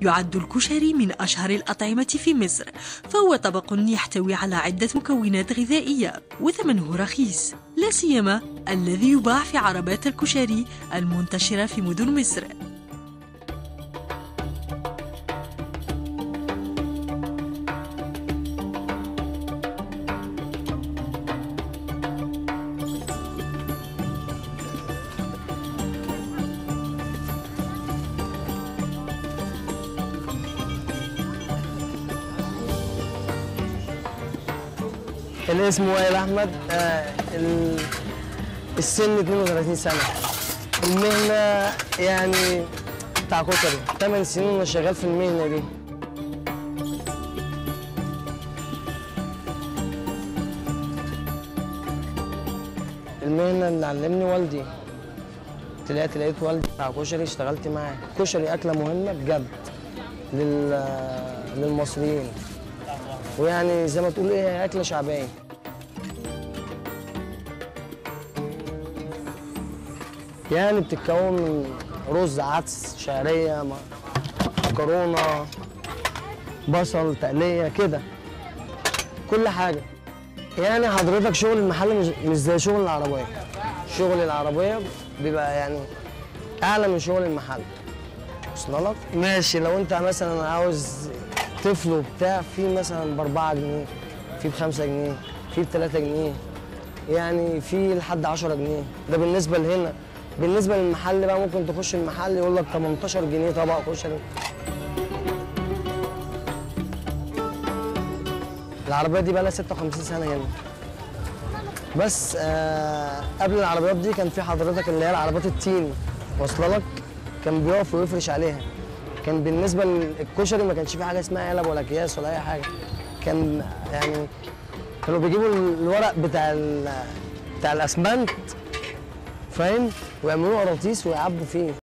يعد الكشري من أشهر الأطعمة في مصر فهو طبق يحتوي على عدة مكونات غذائية وثمنه رخيص لا سيما الذي يباع في عربات الكشري المنتشرة في مدن مصر الاسم وائل احمد آه ال- السن 32 سنه المهنه يعني بتاع كشري 8 سنين وانا شغال في المهنه دي المهنه اللي علمني والدي طلعت لقيت والدي بتاع كشري اشتغلت معاه كشري اكله مهمه بجد لل للمصريين ويعني زي ما تقول ايه هي اكله شعبيه يعني بتتكون من رز عدس شعريه م- مكرونه بصل تقليه كده كل حاجه يعني حضرتك شغل المحل مش, مش زي شغل العربيه شغل العربيه بيبقى يعني اعلى من شغل المحل وصل لك ماشي لو انت مثلا عاوز طفل وبتاع في مثلا ب 4 جنيه في ب 5 جنيه في ب 3 جنيه يعني في لحد 10 جنيه ده بالنسبه لهنا بالنسبه للمحل بقى ممكن تخش المحل يقول لك 18 جنيه طبق كشري العربيه دي بقى لها 56 سنه هنا بس آه قبل العربيات دي كان في حضرتك اللي هي العربيات التين واصله لك كان بيقف ويفرش عليها كان بالنسبه للكشري ما كانش في حاجه اسمها علب ولا اكياس ولا اي حاجه كان يعني كانوا بيجيبوا الورق بتاع ال- بتاع الاسمنت فاهم ويعملوه قراطيس ويعبوا فيه